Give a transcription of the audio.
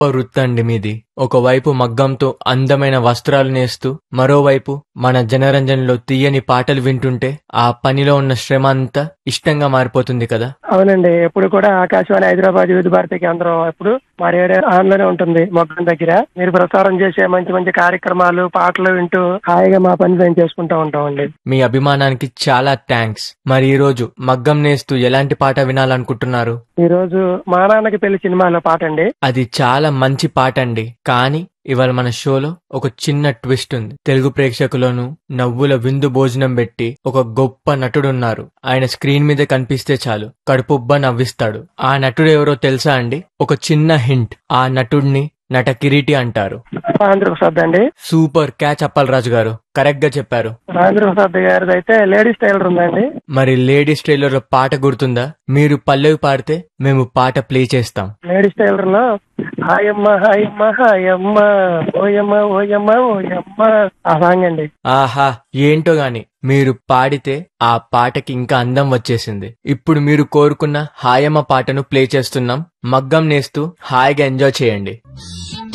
వృత్తి అండి మీది ఒకవైపు మగ్గంతో అందమైన వస్త్రాలు నేస్తూ మరోవైపు మన జనరంజన్లో తీయని పాటలు వింటుంటే ఆ పనిలో ఉన్న శ్రమ అంతా ఇష్టంగా మారిపోతుంది కదా అవునండి ఎప్పుడు కూడా ఆకాశవాణి హైదరాబాద్ వివిధ భారతి కేంద్రం ఎప్పుడు మా రేడియో ఆన్ లోనే ఉంటుంది మొగ్గం దగ్గర మీరు ప్రసారం చేసే మంచి మంచి కార్యక్రమాలు పాటలు వింటూ హాయిగా మా పని మేము చేసుకుంటూ ఉంటామండి మీ అభిమానానికి చాలా థ్యాంక్స్ మరి ఈ రోజు మగ్గం నేస్తూ ఎలాంటి పాట వినాలనుకుంటున్నారు ఈ రోజు మా నాన్నకి పెళ్లి సినిమాలో పాట అండి అది చాలా మంచి పాట అండి కానీ ఇవాళ మన షోలో ఒక చిన్న ట్విస్ట్ ఉంది తెలుగు ప్రేక్షకులను నవ్వుల విందు భోజనం పెట్టి ఒక గొప్ప నటుడున్నారు ఆయన స్క్రీన్ మీద కనిపిస్తే చాలు కడుపుబ్బ నవ్విస్తాడు ఆ నటుడు ఎవరో తెలుసా అండి ఒక చిన్న హింట్ ఆ నటుడిని నట కిరీటి అంటారు రాజేంద్ర ప్రసాద్ అండి సూపర్ క్యాచ్ అప్పలరాజు గారు కరెక్ట్ గా చెప్పారు రాజేంద్ర ప్రసాద్ గారిది అయితే లేడీస్ టైలర్ ఉందండి మరి లేడీస్ ట్రైలర్ లో పాట గుర్తుందా మీరు పల్లవి పాడితే మేము పాట ప్లే చేస్తాం లేడీస్ టైలర్ లో హాయమ్మ హాయమ్మ హాయమ్మ ఓయమ్మ ఓయమ్మ ఓయమ్మ ఆ సాంగ్ అండి ఆహా ఏంటో గాని మీరు పాడితే ఆ పాటకి ఇంకా అందం వచ్చేసింది ఇప్పుడు మీరు కోరుకున్న హాయమ్మ పాటను ప్లే చేస్తున్నాం మగ్గం నేస్తూ హాయిగా ఎంజాయ్ చేయండి